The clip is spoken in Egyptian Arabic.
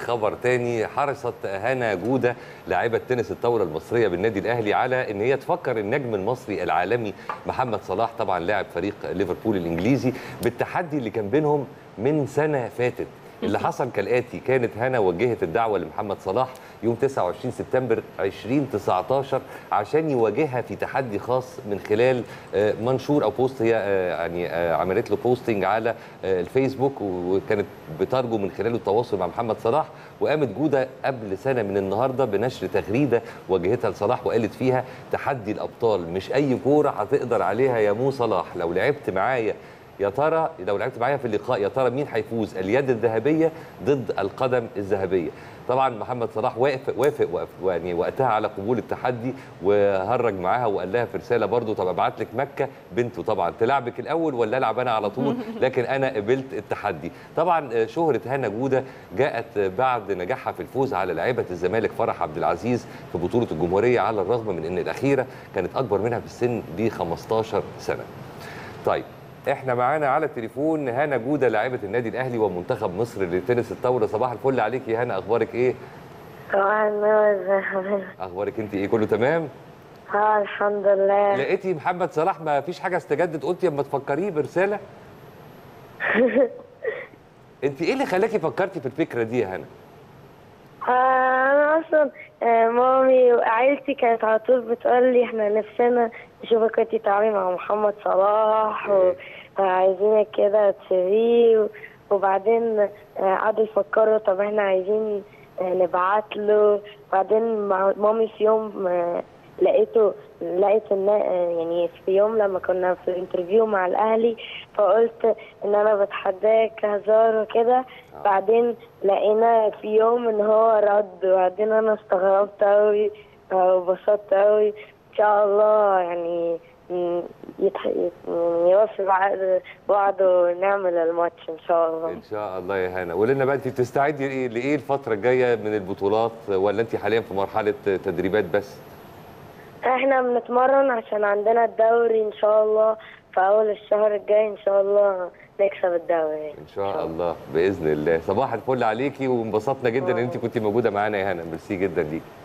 خبر تاني حرصت هنا جوده لاعبه تنس الطاوله المصريه بالنادي الاهلي على ان هي تفكر النجم المصري العالمي محمد صلاح طبعا لاعب فريق ليفربول الانجليزي بالتحدي اللي كان بينهم من سنه فاتت اللي حصل كالاتي كانت هنا وجهت الدعوه لمحمد صلاح يوم 29 سبتمبر 2019 عشان يواجهها في تحدي خاص من خلال آه، منشور او بوست هي آه، يعني آه، عملت له بوستنج على آه، الفيسبوك وكانت بترجو من خلاله التواصل مع محمد صلاح وقامت جوده قبل سنه من النهارده بنشر تغريده واجهتها لصلاح وقالت فيها تحدي الابطال مش اي كوره هتقدر عليها يا مو صلاح لو لعبت معايا يا ترى لو لعبت معايا في اللقاء يا ترى مين هيفوز اليد الذهبيه ضد القدم الذهبيه طبعا محمد صلاح وافق وافق وافق- يعني وقتها على قبول التحدي وهرج معاها وقال لها في رساله برضو طب ابعت لك مكه بنته طبعا تلعبك الاول ولا العب انا على طول لكن انا قبلت التحدي طبعا آه، شهره هنا جوده جاءت آه، بعد نجاحها في الفوز على لاعبه الزمالك فرح عبد العزيز في بطوله الجمهوريه على الرغم من ان الاخيره كانت اكبر منها في السن ب 15 سنه طيب احنا معانا على التليفون هنا جوده لاعبه النادي الاهلي ومنتخب مصر لتنس الطاوله صباح الفل عليك يا هنا اخبارك ايه طبعا ازي حضرتك اخبارك انت ايه كله تمام اه الحمد لله لقيتي محمد صلاح ما فيش حاجه استجدت قلتي اما تفكريه برساله انت ايه اللي خلاكي فكرتي في الفكره دي يا هنا آه، انا اصلا آه، مامي وعيلتي كانت على طول بتقول لي احنا نفسنا نشوفك انتي تلعبي مع محمد صلاح و- وعايزينك كده تسيبيه و- وبعدين آه، قعدوا يفكروا طب احنا عايزين آه، نبعت له بعدين مع- مامي في يوم آه، لقيته لقيت ان آه، يعني في يوم لما كنا في الانترفيو مع الاهلي فقلت ان انا بتحداك هزار وكده بعدين لقينا في يوم ان هو رد وبعدين انا استغربت قوي وبسطت قوي ان شاء الله يعني م، يتح... يت- يعني يوفي بعد وعده ونعمل الماتش ان شاء الله ان شاء الله يا هنا قولي لنا بقى انت بتستعدي لايه لايه الفتره الجايه من البطولات ولا انت حاليا في مرحله تدريبات بس احنا بنتمرن عشان عندنا الدوري ان شاء الله في اول الشهر الجاي ان شاء الله نكسب الدوري ان شاء الله باذن الله صباح الفل عليكي وانبسطنا جدا ان انت كنت موجوده معانا يا هنا ميرسي جدا ليكي